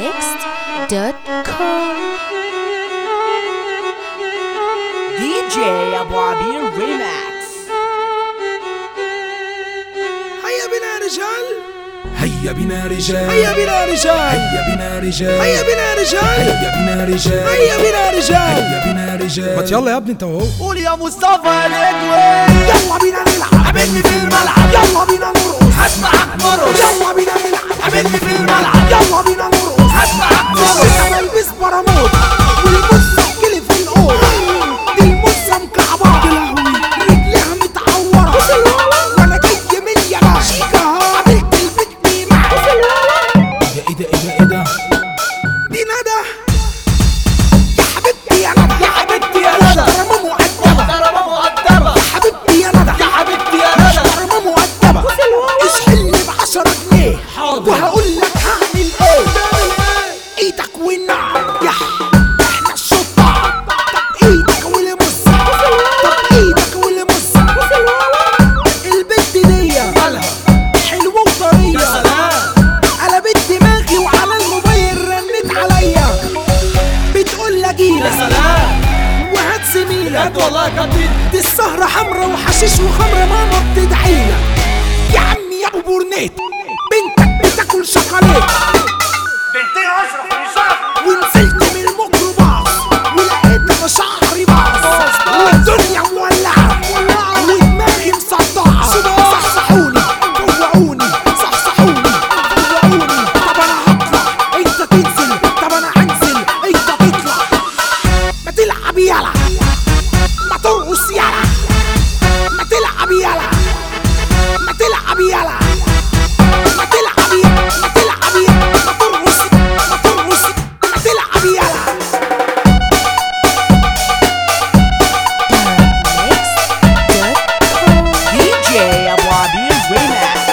arabmixed.com دي جي ابو عبير ريماكس هيا بنا رجال هيا بنا رجال هيا بنا رجال هيا بنا رجال هيا بنا رجال هيا بنا رجال هيا بنا رجال هيا بنا رجال ما يلا يا ابني انت وهو قول يا مصطفى الادوي يلا بينا نلعب قابلني في الملعب يلا بينا نرقص هسمعك مرقص يلا بينا نلعب قابلني في الملعب يلا بينا نرقص هسمعك مرقص انا بلبس براموت والمصة كلي في الأوضة دي المصة مكعبرة رجليها متعورة وانا جاي من اليابان قابلت البت دي معاك ايه ده ايه ده ايه ده دي ندى يا حبيبتي يا ندى يا حبيبتي يا ندى محترمة مؤدبة محترمة مؤدبة يا حبيبتي يا ندى يا حبيبتي يا ندى محترمة مؤدبة اشحلني بعشرة جنيه حاضر. وهقول لك هعمل ايه ايدك والنعم يا احنا الشطار طب ايدك والمصة طب ايدك والمصة البت دي مالها حلوة يا وطرية سلام قلبت دماغي وعلى الموبايل رنت عليا بتقول لي يا اجيلك سلام وهات زميلك بجد والله يا كابتن دي السهرة حمرا وحشيش وخمرة ماما بتدعيلك يا عمي يا ابو بورنيت بنتك بتاكل شوكولات بنتين اشرف مش عارف ونزلت من الميكروباص ولقيت انا شعري باص والدنيا مولعة ودماغي مصدعة صحصحوني فوقوني صحصحوني فوقوني طب انا هطلع انت تنزل طب انا هنزل انت تطلع ما تلعب يلا ما ترقص يلا ما تلعب يلا ما تلعب يلا ما تلعب يلا ما تلعب يلا ما ترقص ما ترقص ما تلعب يلا arabmixed.com دي جي ابو عبير ريماكس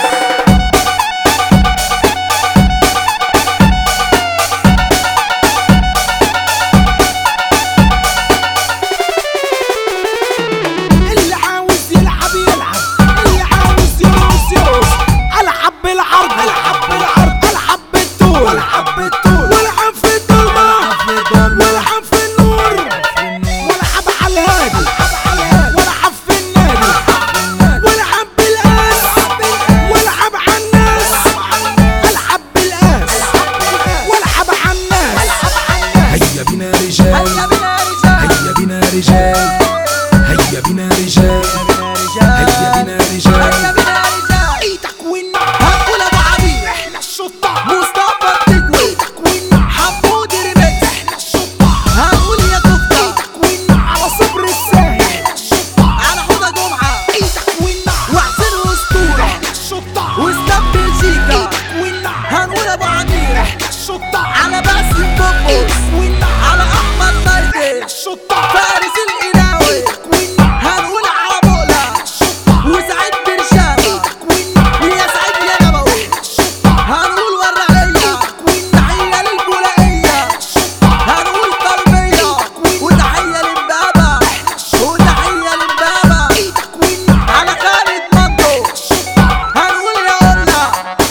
اللي عاوز يلعب يلعب اللي عاوز يرقص يرقص العب بالعرض العب بالعرض العب بالطول العب بالطول والعب في الضلمه والعب في النور والعب على الهادي والعب في النادي والعب بالاس والعب على الناس العب بالاس والعب على الناس هيا بنا رجال هيا بنا رجال هيا بنا رجال هيا بنا رجال ايدك والنار هنقول ابو عبير احنا الشطار مصطفى التجوي ايدك والنار حمود ريماكس احنا الشطار هنقول يا كفتة ايدك والنار على صبر الساهل احنا الشطار على حوضة جمعة ايدك والنار وحسين اسطورة احنا الشطار واسلام بلجيكا ايدك والنار هنقول ابو عمير احنا الشطار على باسم بوبوس ايدك والنار على احمد احنا مجدي الشطار فارس القناوي ايدك والنار هنقول على بقلة الشطار وسعيد برشامة ايدك والنار يا سعيد يا نبوي احنا الشطار هنقول ورقية تحية للبولائية هنقول قلبية وتحية لمبابة وتحية لمبابة ايدك والنار على خالد مندو هنقول يا قلنا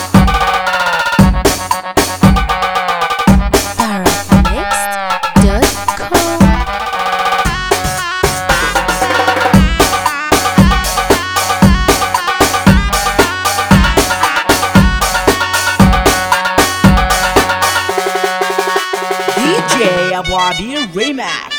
arabmixed.com دي جي ابو عبير ريماكس